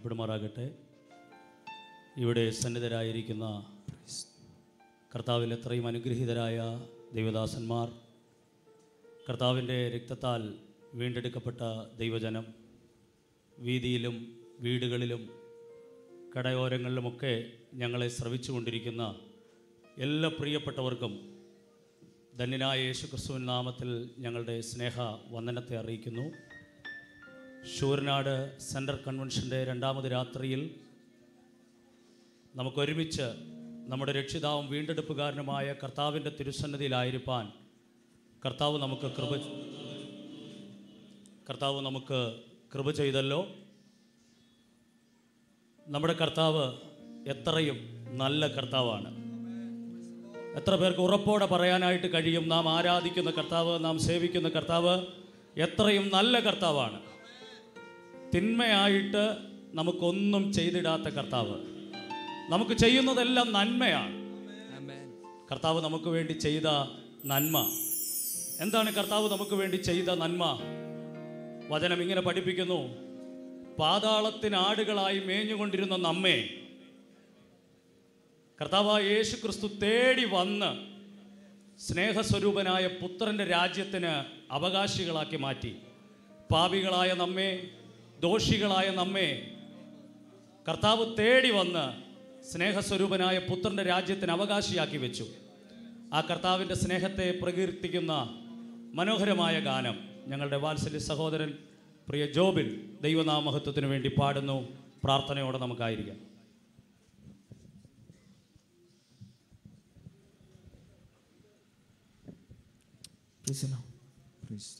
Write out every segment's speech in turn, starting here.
വാഴ്ത്തപ്പെടുമാറാകട്ടെ ഇവിടെ സന്നിധരായിരിക്കുന്ന കർത്താവിൽ എത്രയും അനുഗ്രഹീതരായ ദൈവദാസന്മാർ കർത്താവിൻ്റെ രക്തത്താൽ വീണ്ടെടുക്കപ്പെട്ട ദൈവജനം വീതിയിലും വീടുകളിലും കടയോരങ്ങളിലുമൊക്കെ ഞങ്ങളെ ശ്രവിച്ചുകൊണ്ടിരിക്കുന്ന എല്ലാ പ്രിയപ്പെട്ടവർക്കും ധന്യനായ യേശു ക്രിസ്തുവിൻ നാമത്തിൽ ഞങ്ങളുടെ സ്നേഹ വന്ദനത്തെ അറിയിക്കുന്നു ശൂരനാട് സെൻട്രൽ കൺവെൻഷൻ്റെ രണ്ടാമത് രാത്രിയിൽ നമുക്കൊരുമിച്ച് നമ്മുടെ രക്ഷിതാവും വീണ്ടെടുപ്പുകാരനുമായ കർത്താവിൻ്റെ തിരുസന്നിധിയിലായിരിക്കാൻ കർത്താവ് നമുക്ക് കൃപ കർത്താവ് നമുക്ക് കൃപ ചെയ്തല്ലോ നമ്മുടെ കർത്താവ് എത്രയും നല്ല കർത്താവാണ് എത്ര പേർക്ക് ഉറപ്പോടെ പറയാനായിട്ട് കഴിയും നാം ആരാധിക്കുന്ന കർത്താവ് നാം സേവിക്കുന്ന കർത്താവ് എത്രയും നല്ല കർത്താവാണ് തിന്മയായിട്ട് നമുക്കൊന്നും ചെയ്തിടാത്ത കർത്താവ് നമുക്ക് ചെയ്യുന്നതെല്ലാം നന്മയാണ് കർത്താവ് നമുക്ക് വേണ്ടി ചെയ്ത നന്മ എന്താണ് കർത്താവ് നമുക്ക് വേണ്ടി ചെയ്ത നന്മ വചനം ഇങ്ങനെ പഠിപ്പിക്കുന്നു പാതാളത്തിന് ആടുകളായി മേഞ്ഞുകൊണ്ടിരുന്ന നമ്മെ കർത്താവായ യേശു ക്രിസ്തു തേടി വന്ന് സ്നേഹസ്വരൂപനായ പുത്രൻ്റെ രാജ്യത്തിന് അവകാശികളാക്കി മാറ്റി പാപികളായ നമ്മെ ദോഷികളായ നമ്മെ കർത്താവ് തേടി വന്ന് സ്നേഹസ്വരൂപനായ പുത്രൻ്റെ രാജ്യത്തിന് അവകാശിയാക്കി വെച്ചു ആ കർത്താവിൻ്റെ സ്നേഹത്തെ പ്രകീർത്തിക്കുന്ന മനോഹരമായ ഗാനം ഞങ്ങളുടെ വാത്സല്യ സഹോദരൻ പ്രിയ ജോബിൻ ദൈവനാമഹത്വത്തിന് വേണ്ടി പാടുന്നു പ്രാർത്ഥനയോടെ നമുക്കായിരിക്കാം Praise the Lord. Praise.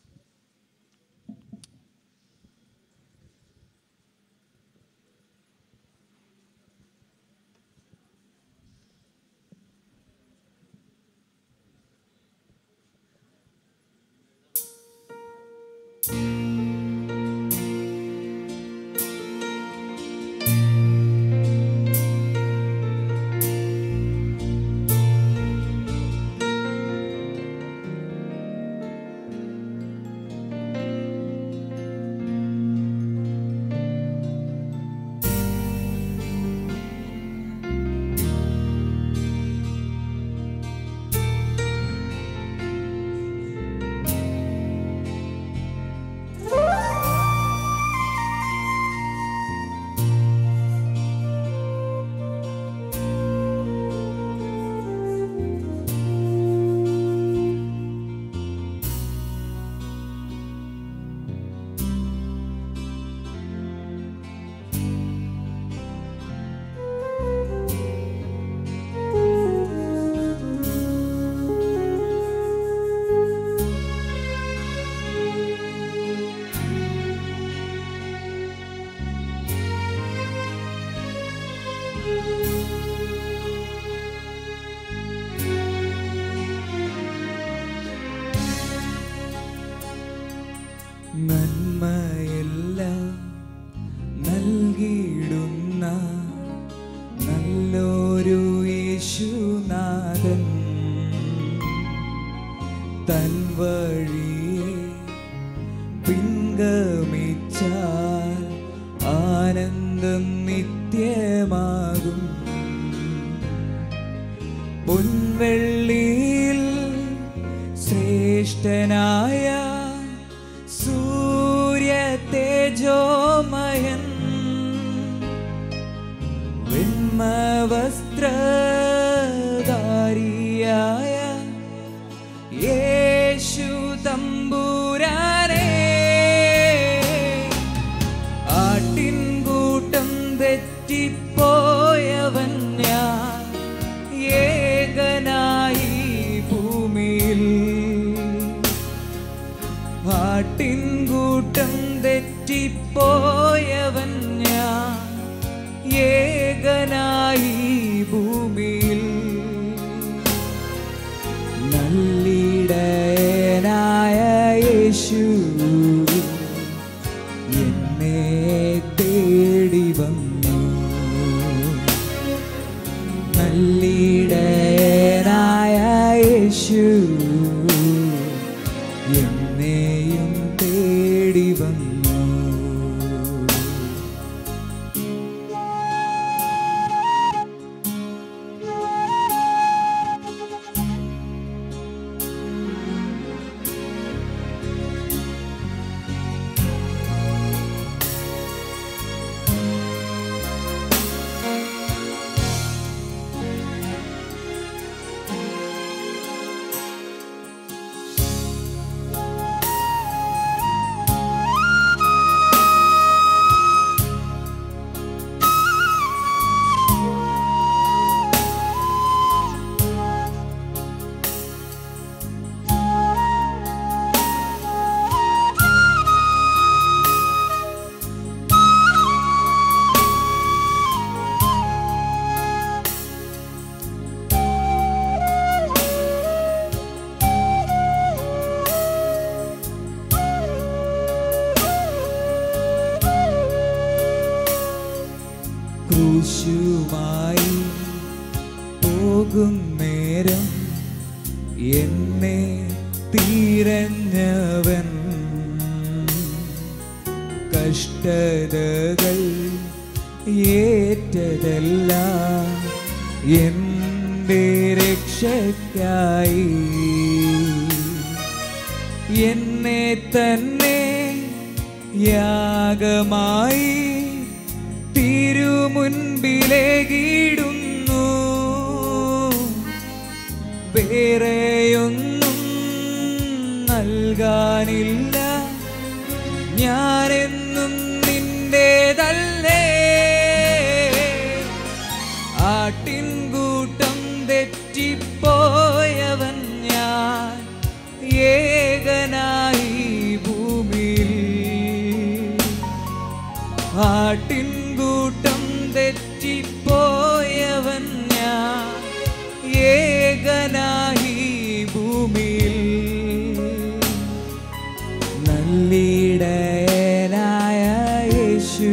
നന്മയെല്ലാം നൽകിയിടുന്ന നല്ലൊരു യേശുനാഥൻ തൻ വഴിയെ പിൻഗമിച്ചാൽ ആനന്ദം നിത്യമാകും പൊൻവെള്ളിയിൽ ശ്രേഷ്ഠനായ സൂര്യ തേജോമയൻ വെണ്മവസ്ത്രധാരിയായ യേശു തമ്പുരാനേ ആട്ടിൻകൂട്ടം തെറ്റിപ്പോയവൻ ഞാൻ ഏകനായി ഭൂമിയിൽ ആട്ടിൻകൂട്ടം തെറ്റിപ്പോയവൻ ഞാൻ ഏകനായി ഭൂമിയിൽ നല്ലിടയനായ യേശു എന്നെ തേടി വന്നു നല്ലിടയനായ യേശു എന്നെയും തേടി വന്നു യേശുമായി പോകും നേരം എന്നെ തീരഞ്ഞവൻ കഷ്ടതകൾ ഏറ്റതല്ല എൻ്റെ രക്ഷയ്ക്കായി എന്നെ തന്നെ യാഗമായി തിരുമുൻപിലേകിടുന്നു വേറെയൊന്നും നൽകാനില്ല ഞാനെന്നും നിന്റേതല്ലേ ആട്ടിൻകൂട്ടം തെറ്റിപ്പോയവൻ ഞാൻ ഏകനായി ഭൂമിയിൽ ആട്ടിൻകൂട്ടം തെറ്റിപ്പോയവൻ ഞാൻ ഏകനായി ഭൂമിയിൽ നല്ലിടയനായ യേശു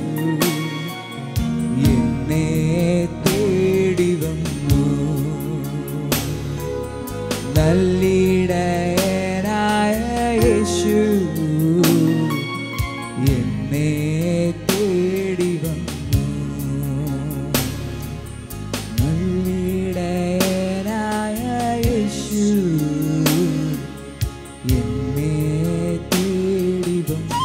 എന്നെ തേടി വന്നു നല്ലിടയനായ യേശു എന്നെ തേടി വന്നു നല്ലിടയനായ യേശു എന്നെ തേടി വന്നു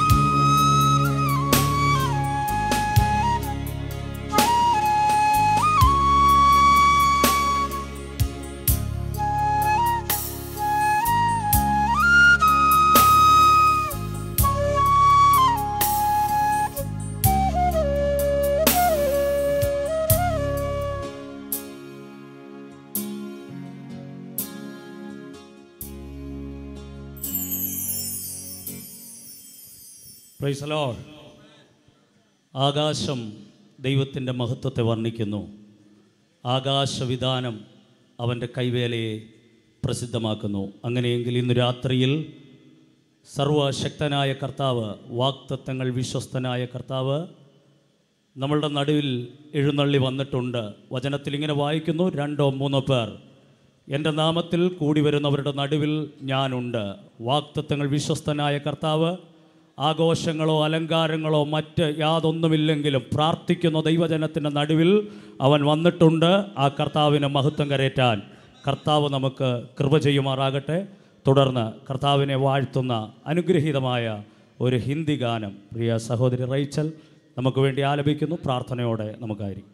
പ്രൈസ് ലോർഡ് ആകാശം ദൈവത്തിൻ്റെ മഹത്വത്തെ വർണ്ണിക്കുന്നു ആകാശവിധാനം അവൻ്റെ കൈവേലയെ പ്രസിദ്ധമാക്കുന്നു അങ്ങനെയെങ്കിൽ ഇന്ന് രാത്രിയിൽ സർവശക്തനായ കർത്താവ് വാക്തത്വങ്ങൾ വിശ്വസ്തനായ കർത്താവ് നമ്മളുടെ നടുവിൽ എഴുന്നള്ളി വന്നിട്ടുണ്ട് വചനത്തിൽ ഇങ്ങനെ വായിക്കുന്നു രണ്ടോ മൂന്നോ പേർ എൻ്റെ നാമത്തിൽ കൂടി വരുന്നവരുടെ നടുവിൽ ഞാനുണ്ട് വാക്തത്വങ്ങൾ വിശ്വസ്തനായ കർത്താവ് ആഘോഷങ്ങളോ അലങ്കാരങ്ങളോ മറ്റ് യാതൊന്നുമില്ലെങ്കിലും പ്രാർത്ഥിക്കുന്ന ദൈവജനത്തിൻ്റെ നടുവിൽ അവൻ വന്നിട്ടുണ്ട് ആ കർത്താവിന് മഹത്വം കരേറ്റാൻ കർത്താവ് നമുക്ക് കൃപ ചെയ്യുമാറാകട്ടെ തുടർന്ന് കർത്താവിനെ വാഴ്ത്തുന്ന അനുഗ്രഹീതമായ ഒരു ഹിന്ദി ഗാനം പ്രിയ സഹോദരി റൈച്ചൽ നമുക്ക് വേണ്ടി ആലപിക്കുന്നു പ്രാർത്ഥനയോടെ നമുക്കായിരിക്കും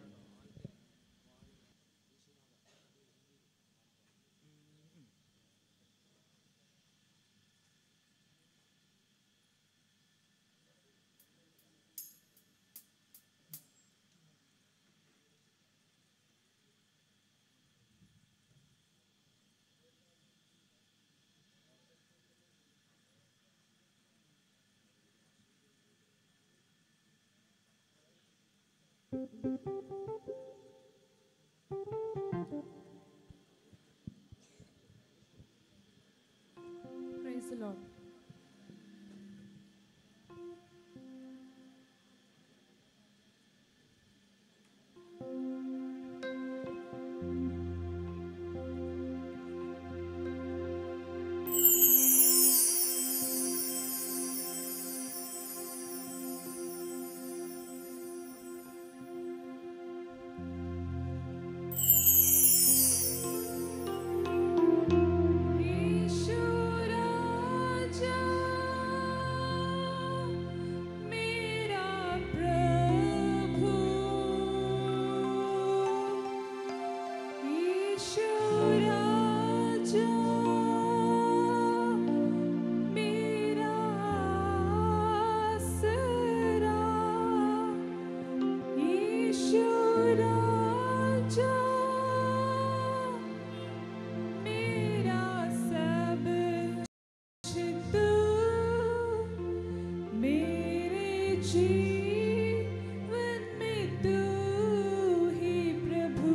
Praise the Lord. ईशुराजा मेरा प्रभु ईशुराजा मेरा आसरा ईशुराजा मेरा सब कुछ तू मेरे जीवन में तू ही प्रभु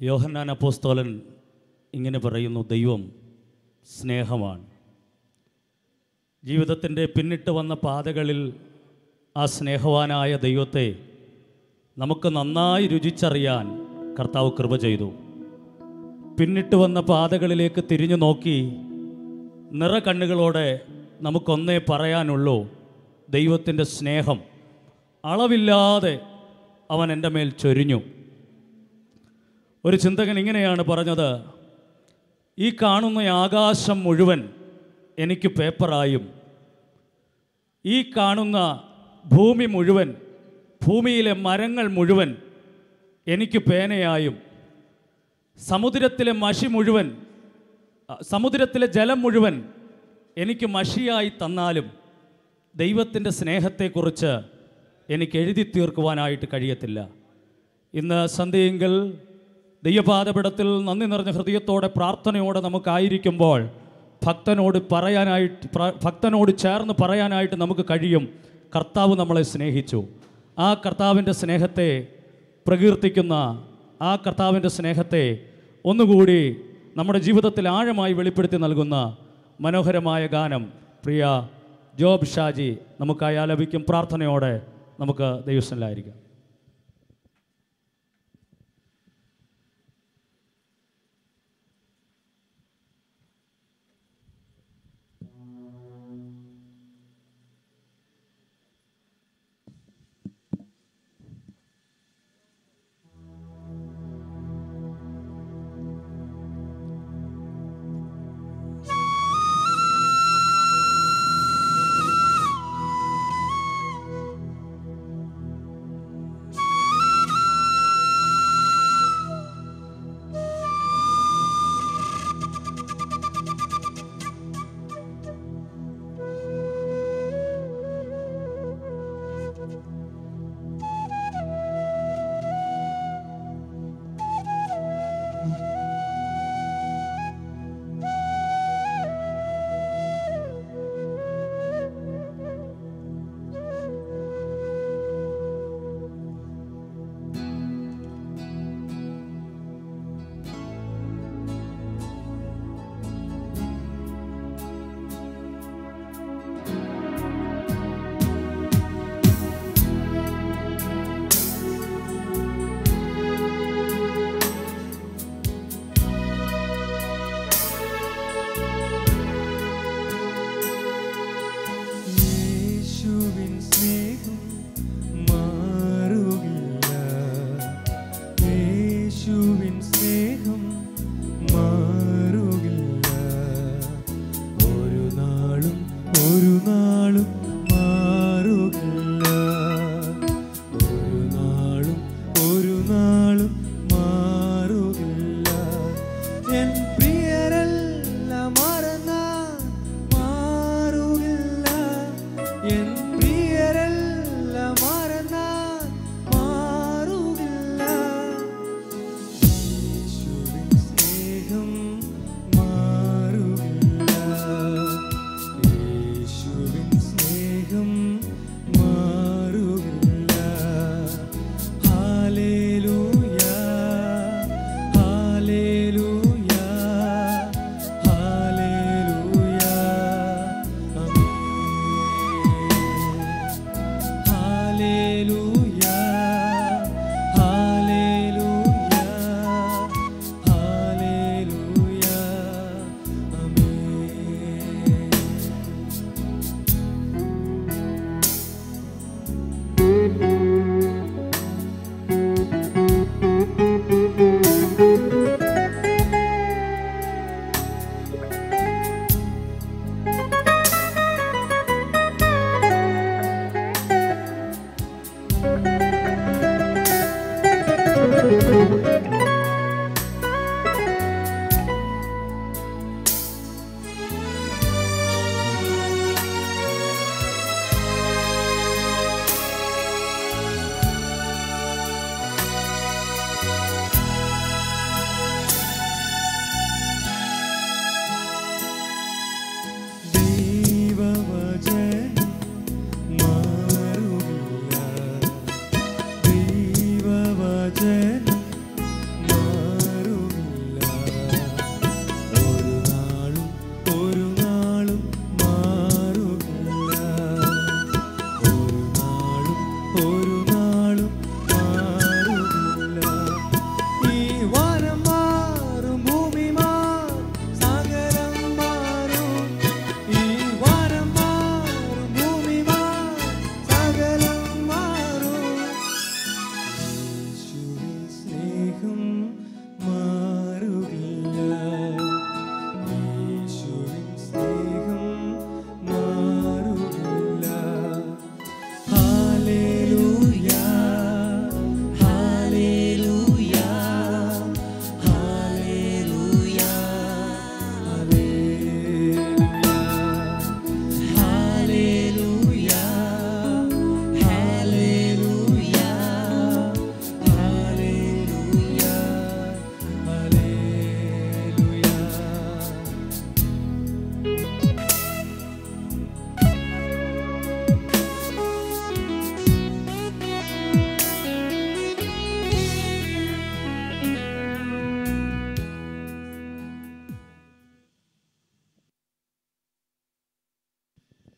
യോഹന്നാൻ അപ്പോസ്തോലൻ ഇങ്ങനെ പറയുന്നു ദൈവം സ്നേഹമാണ് ജീവിതത്തിൻ്റെ പിന്നിട്ട് വന്ന പാതകളിൽ ആ സ്നേഹവാനായ ദൈവത്തെ നമുക്ക് നന്നായി രുചിച്ചറിയാൻ കർത്താവ് കൃപ ചെയ്തു പിന്നിട്ട് വന്ന പാതകളിലേക്ക് തിരിഞ്ഞു നോക്കി നിറ കണ്ണുകളോടെ നമുക്കൊന്നേ പറയാനുള്ളൂ ദൈവത്തിൻ്റെ സ്നേഹം അളവില്ലാതെ അവൻ എൻ്റെ മേൽ ചൊരിഞ്ഞു ഒരു ചിന്തകൻ ഇങ്ങനെയാണ് പറഞ്ഞത് ഈ കാണുന്ന ആകാശം മുഴുവൻ എനിക്ക് പേപ്പറായും ഈ കാണുന്ന ഭൂമി മുഴുവൻ ഭൂമിയിലെ മരങ്ങൾ മുഴുവൻ എനിക്ക് പേനയായും സമുദ്രത്തിലെ മഷി മുഴുവൻ അ, സമുദ്രത്തിലെ ജലം മുഴുവൻ എനിക്ക് മഷിയായി തന്നാലും ദൈവത്തിൻ്റെ സ്നേഹത്തെക്കുറിച്ച് എനിക്ക് എഴുതി തീർക്കുവാനായിട്ട് കഴിയത്തില്ല ഇന്ന് സന്ധ്യയെങ്കിൽ ദൈവപാദപിടത്തിൽ നന്ദി നിറഞ്ഞ ഹൃദയത്തോടെ പ്രാർത്ഥനയോടെ നമുക്കായിരിക്കുമ്പോൾ ഭക്തനോട് പറയാനായിട്ട് പ്ര- ഭക്തനോട് ചേർന്ന് പറയാനായിട്ട് നമുക്ക് കഴിയും കർത്താവ് നമ്മളെ സ്നേഹിച്ചു ആ കർത്താവിൻ്റെ സ്നേഹത്തെ പ്രകീർത്തിക്കുന്ന ആ കർത്താവിൻ്റെ സ്നേഹത്തെ ഒന്നുകൂടി നമ്മുടെ ജീവിതത്തിൽ ആഴമായി വെളിപ്പെടുത്തി നൽകുന്ന മനോഹരമായ ഗാനം പ്രിയ ജോബ് ഷാജി നമുക്കായി ആലപിക്കും പ്രാർത്ഥനയോടെ നമുക്ക് ദൈവസ്ഥലായിരിക്കാം യേശുവേ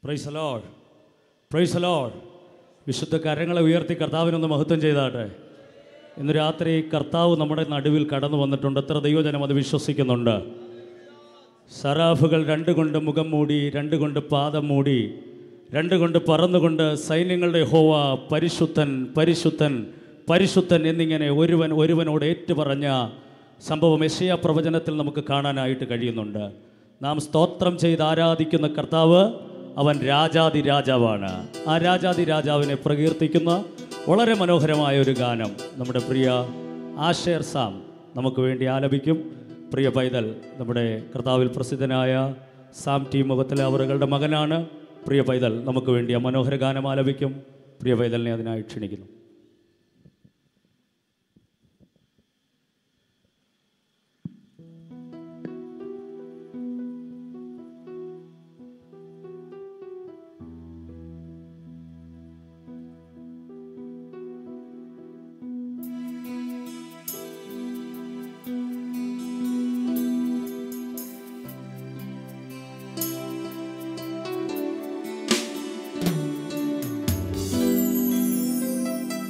പ്രൈസ് ലോഡ് പ്രൈസ് ലോഡ് വിശുദ്ധ കരങ്ങളെ ഉയർത്തി കർത്താവിനൊന്ന് മഹത്വം ചെയ്താട്ടെ ഇന്ന് രാത്രി കർത്താവ് നമ്മുടെ നടുവിൽ കടന്നു വന്നിട്ടുണ്ട് എത്ര ദൈവജനം അത് വിശ്വസിക്കുന്നുണ്ട് സറാഫുകൾ രണ്ട് കൊണ്ട് മുഖം മൂടി രണ്ട് കൊണ്ട് പാദം മൂടി രണ്ട് കൊണ്ട് പറന്നുകൊണ്ട് സൈന്യങ്ങളുടെ ഹോവ പരിശുദ്ധൻ പരിശുദ്ധൻ പരിശുദ്ധൻ എന്നിങ്ങനെ ഒരുവൻ ഒരുവനോട് ഏറ്റുപറഞ്ഞ സംഭവം യശയ പ്രവചനത്തിൽ നമുക്ക് കാണാനായിട്ട് കഴിയുന്നുണ്ട് നാം സ്തോത്രം ചെയ്ത് ആരാധിക്കുന്ന കർത്താവ് അവൻ രാജാതി രാജാവാണ് ആ രാജാതി രാജാവിനെ പ്രകീർത്തിക്കുന്ന വളരെ മനോഹരമായ ഒരു ഗാനം നമ്മുടെ പ്രിയ ആഷേർ സാം നമുക്ക് വേണ്ടി ആലപിക്കും പ്രിയ പൈതൽ നമ്മുടെ കർത്താവിൽ പ്രസിദ്ധനായ സാം ടി മുഖത്തിലെ അവറുകളുടെ മകനാണ് പ്രിയ പൈതൽ നമുക്ക് വേണ്ടി ആ മനോഹര ഗാനം ആലപിക്കും പ്രിയ പൈതലിനെ അതിനായി ക്ഷണിക്കുന്നു യേശുവേ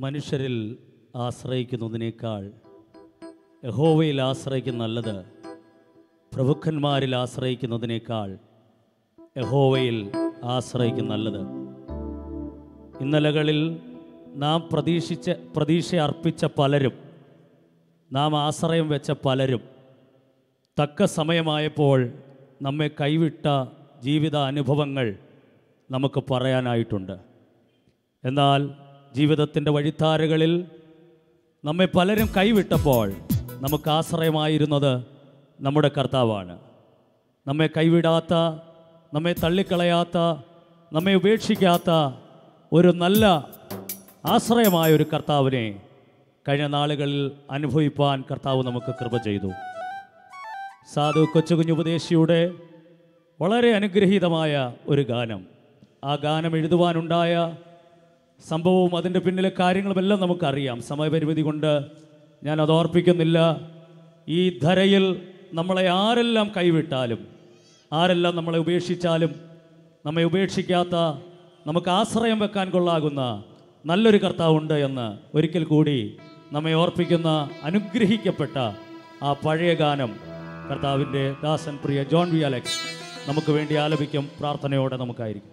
മനുഷ്യരിൽ ആശ്രയിക്കുന്നതിനേക്കാൾ യഹോവയിൽ ആശ്രയിക്കുന്ന നല്ലത് പ്രഭുക്കന്മാരിൽ ആശ്രയിക്കുന്നതിനേക്കാൾ യഹോവയിൽ ആശ്രയിക്കുന്ന നല്ലത് ഇന്നലകളിൽ നാം പ്രതീക്ഷിച്ച പ്രതീക്ഷ അർപ്പിച്ച പലരും നാം ആശ്രയം വെച്ച പലരും തക്ക സമയമായപ്പോൾ നമ്മെ കൈവിട്ട ജീവിത അനുഭവങ്ങൾ നമുക്ക് പറയാനായിട്ടുണ്ട് എന്നാൽ ജീവിതത്തിൻ്റെ വഴിത്താരകളിൽ നമ്മെ പലരും കൈവിട്ടപ്പോൾ നമുക്ക് ആശ്രയമായിരുന്നത് നമ്മുടെ കർത്താവാണ് നമ്മെ കൈവിടാത്ത നമ്മെ തള്ളിക്കളയാത്ത നമ്മെ ഉപേക്ഷിക്കാത്ത ഒരു നല്ല ആശ്രയമായ ഒരു കർത്താവിനെ കഴിഞ്ഞ നാളുകളിൽ അനുഭവിപ്പാൻ കർത്താവ് നമുക്ക് കൃപ ചെയ്തു സാധു കൊച്ചുകുഞ്ഞുപദേശിയുടെ വളരെ അനുഗ്രഹീതമായ ഒരു ഗാനം ആ ഗാനം എഴുതുവാനുണ്ടായ സംഭവവും അതിൻ്റെ പിന്നിലെ കാര്യങ്ങളുമെല്ലാം നമുക്കറിയാം സമയപരിമിതി കൊണ്ട് ഞാൻ അത് ഓർപ്പിക്കുന്നില്ല ഈ ധരയിൽ നമ്മളെ ആരെല്ലാം കൈവിട്ടാലും ആരെല്ലാം നമ്മളെ ഉപേക്ഷിച്ചാലും നമ്മെ ഉപേക്ഷിക്കാത്ത നമുക്ക് ആശ്രയം വെക്കാൻ കൊള്ളാകുന്ന നല്ലൊരു കർത്താവുണ്ട് എന്ന് ഒരിക്കൽ കൂടി നമ്മെ ഓർപ്പിക്കുന്ന അനുഗ്രഹിക്കപ്പെട്ട ആ പഴയ ഗാനം കർത്താവിൻ്റെ ദാസൻ പ്രിയ ജോൺ വി അലക്സ് നമുക്ക് വേണ്ടി ആലപിക്കും പ്രാർത്ഥനയോടെ നമുക്കായിരിക്കും